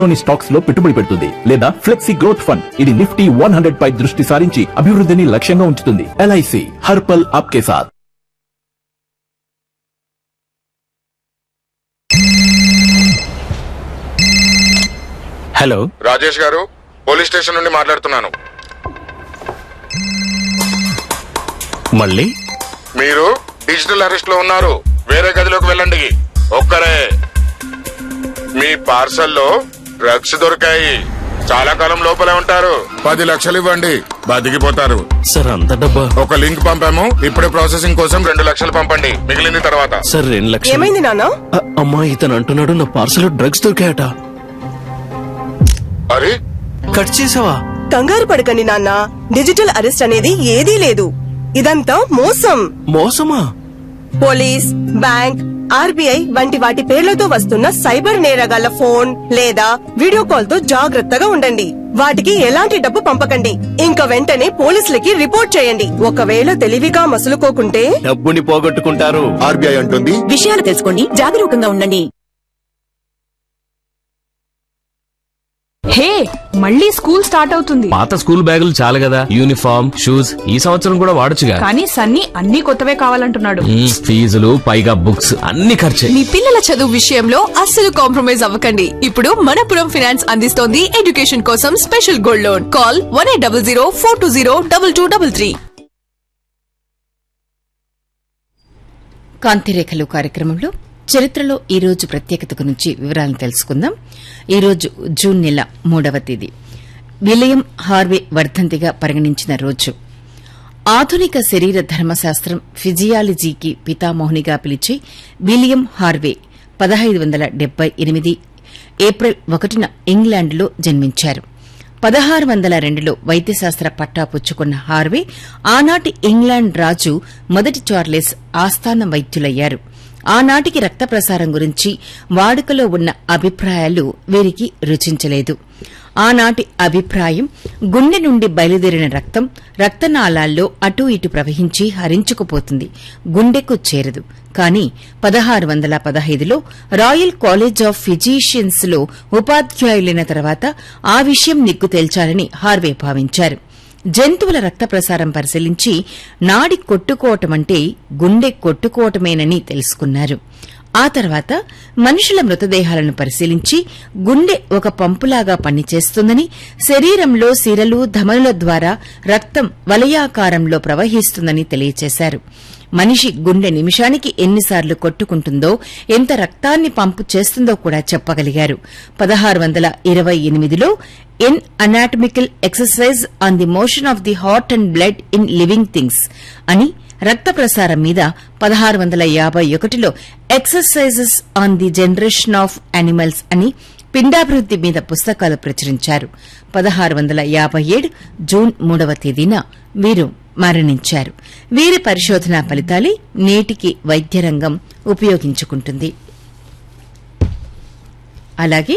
లోని స్టాక్స్ లో పెట్టుబడి పెడుతుంది లేదా ఫ్లెక్సీ గ్రోత్ ఫండ్ ఇది నిఫ్టీ వన్ హండ్రెడ్ పై దృష్టి సారించి అభివృద్ధిని లక్ష్యంగా ఉంచుతుంది ఎల్ఐసి హర్పల్ ఆప్కే సాథ్ హలో రాజేష్ గారు పోలీస్ స్టేషన్ నుండి మాట్లాడుతున్నాను మళ్ళీ మీరు డిజిటల్ అరెస్ట్ లో ఉన్నారు వేరే గదిలోకి వెళ్ళండి ఒక్కరే మీ పార్సల్లో డ్రగ్స్ దొరికాయి చాలా కాలం లోపలే ఉంటారు పది లక్షలు ఇవ్వండి బతికిపోతారు సార్ అంత డబ్బా ఒక లింక్ పంపాము ఇప్పుడే ప్రాసెసింగ్ కోసం రెండు లక్షలు పంపండి మిగిలింది తర్వాత సార్ రెండు లక్షలు ఏమైంది నాన్న అ- అమ్మా ఇతను అంటున్నాడు నా పార్సల్ డ్రగ్స్ దొరికాయట అరే కట్ చేసావా కంగారు పడకండి నాన్న డిజిటల్ అరెస్ట్ అనేది ఏదీ లేదు ఇదంతా మోసం మోసమా పోలీస్ బ్యాంక్ ఆర్బీఐ వంటి వాటి పేర్లతో వస్తున్న సైబర్ నేరగాళ్ల ఫోన్ లేదా వీడియో కాల్ తో జాగ్రత్తగా ఉండండి వాటికి ఎలాంటి డబ్బు పంపకండి ఇంకా వెంటనే పోలీసులకి రిపోర్ట్ చేయండి ఒకవేళ తెలివిగా మసులుకోకుంటే డబ్బుని పోగొట్టుకుంటారు ఆర్బీఐ అంటుంది విషయాలు తెలుసుకోండి జాగరూకంగా ఉండండి హే మళ్ళీ స్కూల్ స్టార్ట్ అవుతుంది పాత స్కూల్ బ్యాగులు చాలు కదా యూనిఫామ్ షూస్ ఈ సంవత్సరం కూడా వాడొచ్చుగా కానీ సన్నీ అన్ని కొత్తవే కావాలంటున్నాడు మ్మ్, ఫీజులు పైగా బుక్స్ అన్ని ఖర్చే మీ పిల్లల చదువు విషయంలో అస్సలు కాంప్రమైజ్ అవ్వకండి ఇప్పుడు మనపురం ఫినాన్స్ అందిస్తోంది ఎడ్యుకేషన్ కోసం special gold loan call one eight double zero four two zero double two double three కాంతిరేఖలు కార్యక్రమంలో చరిత్రలో ఈ రోజు ప్రత్యేకత గురించి వివరాలను తెలుసుకుందాం ఈ రోజు జూన్ నెల మూడవ తేదీ విలియం హార్వే వర్ధంతిగా పరిగణించిన రోజు ఆధునిక శరీర ధర్మశాస్త్రం ఫిజియాలజీకి పితామోహునిగా పిలిచే విలియం హార్వే పదహైదు వందల డెబ్బై ఎనిమిది ఏప్రిల్ ఒకటిన ఇంగ్లాండ్లో జన్మించారు పదహారు వందల రెండులో వైద్యశాస్త్ర పట్టా పుచ్చుకున్న హార్వే ఆనాటి ఇంగ్లాండ్ రాజు మొదటి చార్లెస్ ఆస్థాన వైద్యులయ్యారు ఆనాటికి రక్త ప్రసారం గురించి వాడుకలో ఉన్న అభిప్రాయాలు వీరికి రుచించలేదు ఆనాటి అభిప్రాయం గుండె నుండి బయలుదేరిన రక్తం రక్తనాళాల్లో అటూ ఇటు ప్రవహించి హరించుకుపోతుంది గుండెకు చేరదు కానీ పదహారు వందల పదహైదులో రాయల్ కాలేజ్ ఆఫ్ ఫిజీషియన్స్ లో ఉపాధ్యాయులైన తర్వాత ఆ విషయం నిగ్గు తేల్చాలని హార్వే భావించారు జంతువుల రక్త ప్రసారం పరిశీలించి నాడి కొట్టుకోవటమంటే గుండె కొట్టుకోవటమేనని తెలుసుకున్నారు ఆ తర్వాత మనుషుల మృతదేహాలను పరిశీలించి గుండె ఒక పంపులాగా పనిచేస్తుందని శరీరంలో సిరలు ధమనుల ద్వారా రక్తం వలయాకారంలో ప్రవహిస్తుందని తెలియచేశారు మనిషి గుండె నిమిషానికి ఎన్నిసార్లు కొట్టుకుంటుందో ఎంత రక్తాన్ని పంపు చేస్తుందో కూడా చెప్పగలిగారు పదహారు వందల ఇరవై ఎనిమిదిలో an anatomical exercise on the motion of the heart and blood in living things అని రక్త ప్రసారం మీద పదహారు వందల యాభై ఒకటిలో exercises on the generation of animals అని పిండాభివృద్ది మీద పుస్తకాలు ప్రచురించారు పదహారు వందల యాభై ఏడు జూన్ మూడవ తేదీన వీరు మరణించారు వీరి పరిశోధనా ఫలితాలే నేటికి వైద్య రంగం ఉపయోగించుకుంటుంది అలాగే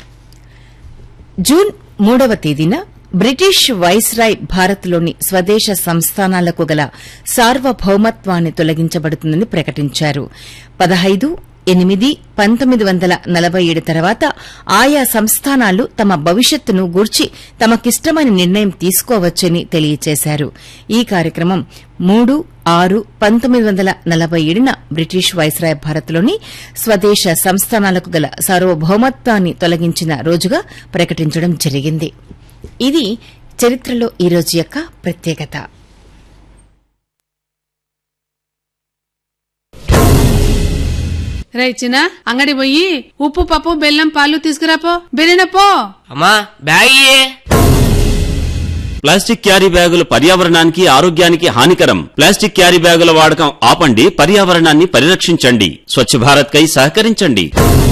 జూన్ మూడవ తేదీన బ్రిటిష్ వైస్రాయ్ భారత్లోని స్వదేశ సంస్థానాలకు గల సార్వభౌమత్వాన్ని తొలగించబడుతుందని ప్రకటించారు పదహైదు ఎనిమిది పంతొమ్మిది వందల నలభై ఏడు తర్వాత ఆయా సంస్థానాలు తమ భవిష్యత్తును గూర్చి తమకిష్టమైన నిర్ణయం తీసుకోవచ్చని తెలియజేశారు ఈ కార్యక్రమం మూడు ఆరు పంతొమ్మిది వందల నలభై ఏడున బ్రిటిష్ వైస్రాయ్ భారత్లోని స్వదేశ సంస్థానాలకు గల సార్వభౌమత్వాన్ని తొలగించిన రోజుగా ప్రకటించడం జరిగింది ఇది చరిత్రలో ఈ రోజు యొక్క ప్రత్యేకత రైచిన అంగడి పోయి ఉప్పు పప్పు బెల్లం పాలు తీసుకురాపో బెరినపో అమ్మా బ్యాగ్ ప్లాస్టిక్ క్యారీ బ్యాగులు పర్యావరణానికి ఆరోగ్యానికి హానికరం ప్లాస్టిక్ క్యారీ బ్యాగుల వాడకం ఆపండి పర్యావరణాన్ని పరిరక్షించండి స్వచ్ఛ భారత్ కై సహకరించండి